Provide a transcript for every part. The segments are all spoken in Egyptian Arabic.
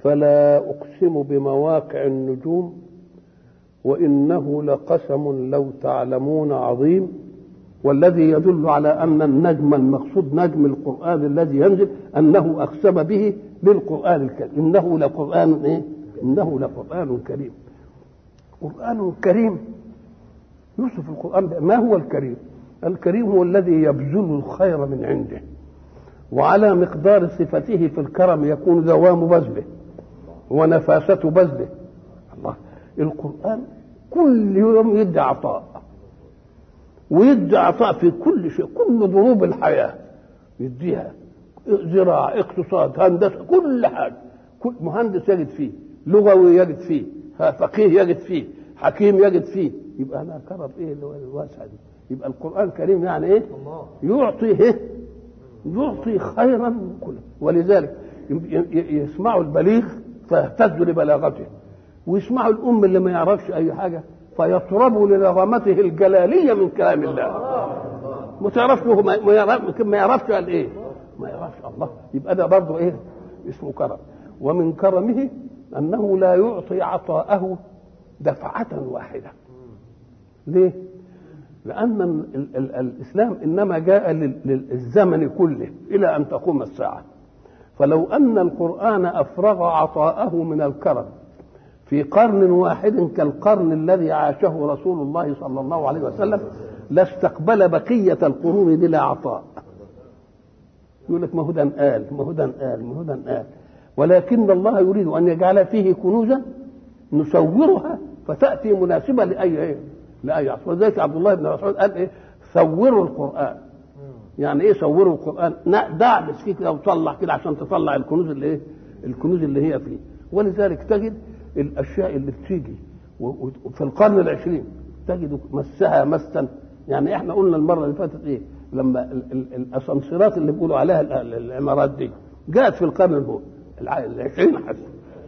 فلا أقسم بمواقع النجوم وإنه لقسم لو تعلمون عظيم والذي يدل على أن النجم المقصود نجم القرآن الذي ينزل أنه أقسم به بالقرآن الكريم إنه لقرآن إيه؟ إنه لقرآن كريم قرآن كريم يوصف القرآن ما هو الكريم الكريم هو الذي يبذل الخير من عنده وعلى مقدار صفته في الكرم يكون دوام بذله ونفاسة بذله الله القرآن كل يوم يدي عطاء ويدي عطاء في كل شيء كل ضروب الحياة يديها زراعة اقتصاد هندسة كل حاجة كل مهندس يجد فيه لغوي يجد فيه فقيه يجد فيه حكيم يجد فيه يبقى انا كرم ايه الواسعه دي يبقى القران الكريم يعني ايه يعطي ايه يعطي خيرا كله ولذلك يسمعوا البليغ فيهتز لبلاغته ويسمعوا الام اللي ما يعرفش اي حاجه فيطربوا لنظامته الجلاليه من كلام الله ما تعرفش ما يعرفش ما يعرفش قال ايه ما يعرفش الله يبقى ده برضه ايه اسمه كرم ومن كرمه انه لا يعطي عطاءه دفعه واحده ليه لان ال ال الاسلام انما جاء للزمن كله الى ان تقوم الساعه فلو ان القران افرغ عطاءه من الكرم في قرن واحد كالقرن الذي عاشه رسول الله صلى الله عليه وسلم لاستقبل بقيه القرون بلا عطاء يقول لك ما هدى قال ما هدى قال ما هدى قال ولكن الله يريد ان يجعل فيه كنوزا نصورها فتاتي مناسبه لاي ايه؟ لاي عصر ولذلك عبد الله بن مسعود قال ايه؟ صوروا القران يعني ايه صوروا القران؟ دعبس فيه كده وطلع كده عشان تطلع الكنوز اللي ايه؟ الكنوز اللي هي فيه ولذلك تجد الاشياء اللي بتيجي في القرن العشرين تجد مسها مسا يعني احنا قلنا المره اللي فاتت ايه؟ لما الاسانسيرات اللي بيقولوا عليها العمارات دي جاءت في القرن العشرين حتى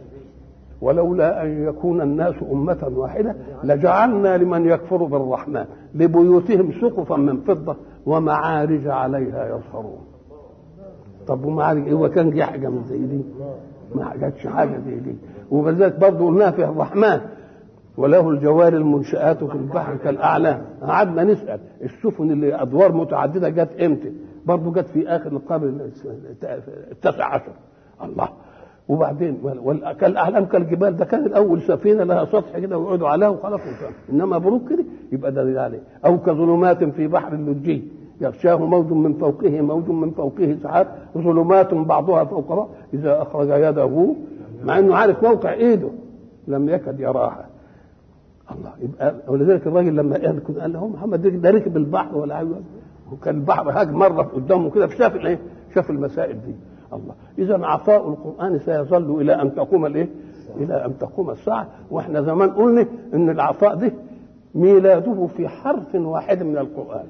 ولولا أن يكون الناس أمة واحدة لجعلنا لمن يكفر بالرحمن لبيوتهم سقفا من فضة ومعارج عليها يظهرون طب ومعارج إيه وكان جه حاجة من زي دي ما جاتش حاجة زي دي وبذلك برضه قلناها في الرحمن وله الجوار المنشآت في البحر كالأعلام قعدنا نسأل السفن اللي أدوار متعددة جت إمتى برضه جت في آخر القرن التاسع عشر الله وبعدين كالاعلام كالجبال ده كان الاول سفينه لها سطح كده ويقعدوا عليها وخلاص انما بروك كده يبقى ده عليه او كظلمات في بحر اللجي يغشاه موج من فوقه موج من فوقه سحاب ظلمات بعضها فوق بعض اذا اخرج يده مع انه عارف موقع ايده لم يكد يراها الله يبقى ولذلك الراجل لما قال قال له محمد ده ركب البحر ولا عيوه وكان البحر هاج مره قدامه كده فشاف الايه؟ شاف المسائل دي الله اذا عطاء القران سيظل الى ان تقوم الايه الى ان تقوم الساعه واحنا زمان قلنا ان العطاء ده ميلاده في حرف واحد من القران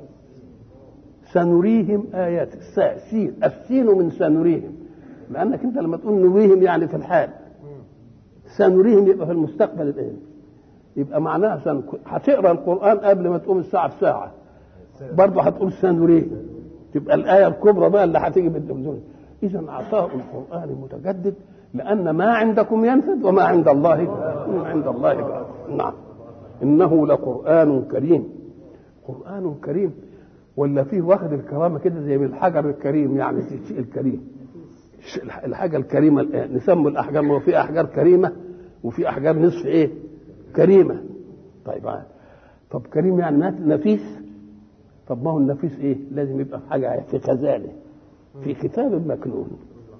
سنريهم ايات السين السين من سنريهم لانك انت لما تقول نريهم يعني في الحال سنريهم يبقى في المستقبل الايه يبقى معناها سن... هتقرا القران قبل ما تقوم الساعه بساعه برضه هتقول سنريهم تبقى الايه الكبرى بقى اللي هتيجي بالدمدم اذا عطاء القران متجدد لان ما عندكم ينفد وما عند الله ما عند الله بقى. نعم انه لقران كريم قران كريم ولا فيه واخد الكرامه كده زي من الحجر الكريم يعني الشيء الكريم الحاجه الكريمه الان نسمي الاحجار ما هو في احجار كريمه وفي احجار نصف ايه كريمه طيب عاد. طب كريم يعني نفيس طب ما هو النفيس ايه لازم يبقى في حاجه في خزانه في كتاب مكنون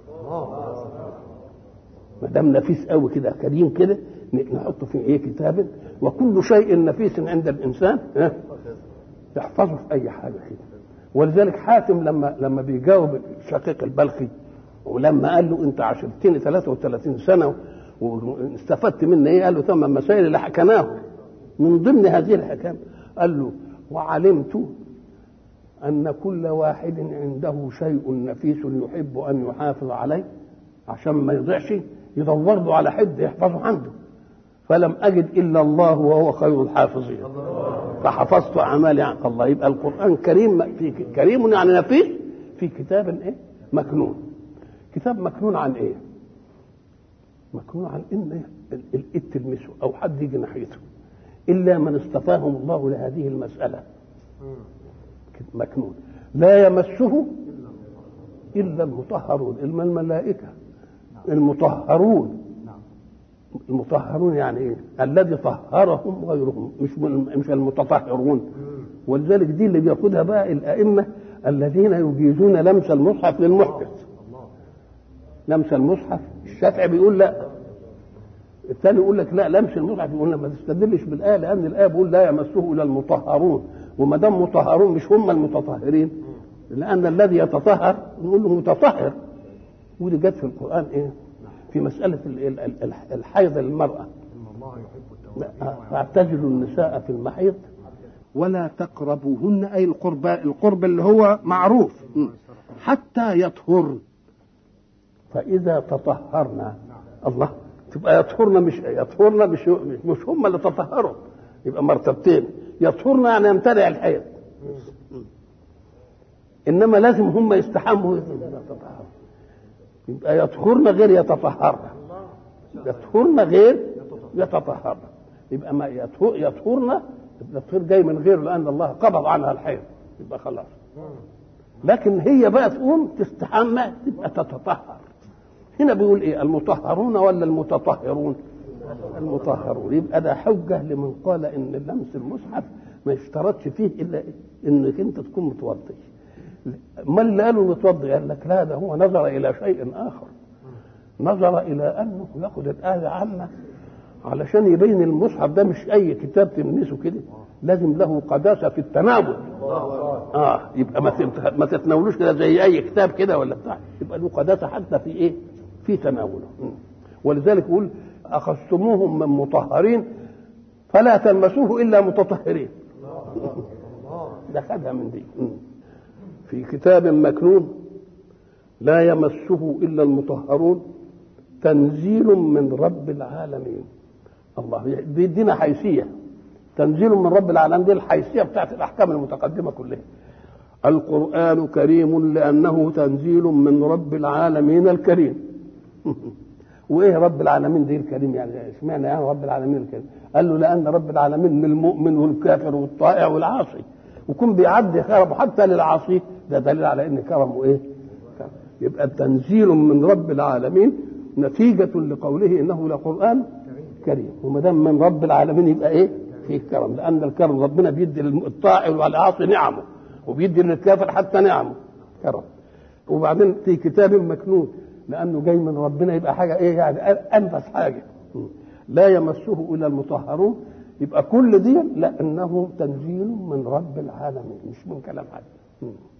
ما دام نفيس قوي كده كريم كده نحطه في ايه كتاب وكل شيء نفيس عند الانسان يحفظه في اي حاجه كده ولذلك حاتم لما لما بيجاوب شقيق البلخي ولما قال له انت عاشرتني 33 سنه واستفدت مني ايه؟ قال له ثم مسائل اللي حكيناه من ضمن هذه الحكام قال له وعلمت أن كل واحد عنده شيء نفيس يحب أن يحافظ عليه عشان ما يضيعش يدور له على حد يحفظه عنده فلم أجد إلا الله وهو خير الحافظين فحفظت أعمالي عن الله يبقى القرآن كريم في كريم يعني نفيس في كتاب إيه؟ مكنون كتاب مكنون عن إيه؟ مكنون عن ان الايد تلمسه او حد يجي ناحيته الا من اصطفاهم الله لهذه المساله مكنون لا يمسه الا المطهرون اما الملائكه المطهرون المطهرون يعني ايه؟ الذي طهرهم غيرهم مش مش المتطهرون ولذلك دي اللي بياخدها بقى الائمه الذين يجيزون لمس المصحف للمحدث لمس المصحف الشافعي بيقول لا الثاني يقول لك لا لمس المصحف يقول ما تستدلش بالايه لان الايه بيقول لا يمسه الا المطهرون وما دام مطهرون مش هم المتطهرين لان الذي يتطهر نقول له متطهر ودي جت في القران ايه؟ في مساله الحيض للمراه فاعتزلوا النساء في المحيض ولا تقربوهن اي القرب القرب اللي هو معروف حتى يطهرن فاذا تطهرنا الله تبقى يطهرنا مش يطهرنا مش مش هم اللي تطهروا يبقى مرتبتين يطهرنا يعني يمتنع الحيض انما لازم هم يستحموا يتطهروا يبقى يطهرنا غير يتطهرنا يطهرنا غير يتطهرنا يبقى ما يطهرنا التطهير جاي من غير لان الله قبض عنها الحيض يبقى خلاص لكن هي بقى تقوم تستحمى تبقى تتطهر هنا بيقول ايه المطهرون ولا المتطهرون المطهرون يبقى ده حجه لمن قال ان لمس المصحف ما يشترطش فيه الا إيه؟ انك انت تكون متوضي ما اللي قالوا متوضي قال لك لا ده هو نظر الى شيء اخر نظر الى انه ياخذ الايه عامه علشان يبين المصحف ده مش اي كتاب تلمسه كده لازم له قداسه في التناول اه يبقى ما ما تتناولوش كده زي اي كتاب كده ولا بتاع يبقى له قداسه حتى في ايه في تناوله ولذلك يقول اخذتموهم من مطهرين فلا تلمسوه الا متطهرين ده خدها من دي في كتاب مكنون لا يمسه الا المطهرون تنزيل من رب العالمين الله بيدينا حيثيه تنزيل من رب العالمين دي الحيثيه بتاعت الاحكام المتقدمه كلها القران كريم لانه تنزيل من رب العالمين الكريم وايه رب العالمين دي الكريم يعني اشمعنى يعني رب العالمين الكريم قال له لان رب العالمين من المؤمن والكافر والطائع والعاصي وكون بيعدي كرمه حتى للعاصي ده دليل على ان كرمه ايه يبقى تنزيل من رب العالمين نتيجة لقوله انه لقرآن كريم وما دام من رب العالمين يبقى ايه؟ فيه كرم لان الكرم ربنا بيدي للطائع والعاصي نعمه وبيدي للكافر حتى نعمه كرم وبعدين في كتاب مكنون لانه جاي من ربنا يبقى حاجه ايه يعني انفس حاجه لا يمسه الا المطهرون يبقى كل دي لانه تنزيل من رب العالمين مش من كلام حد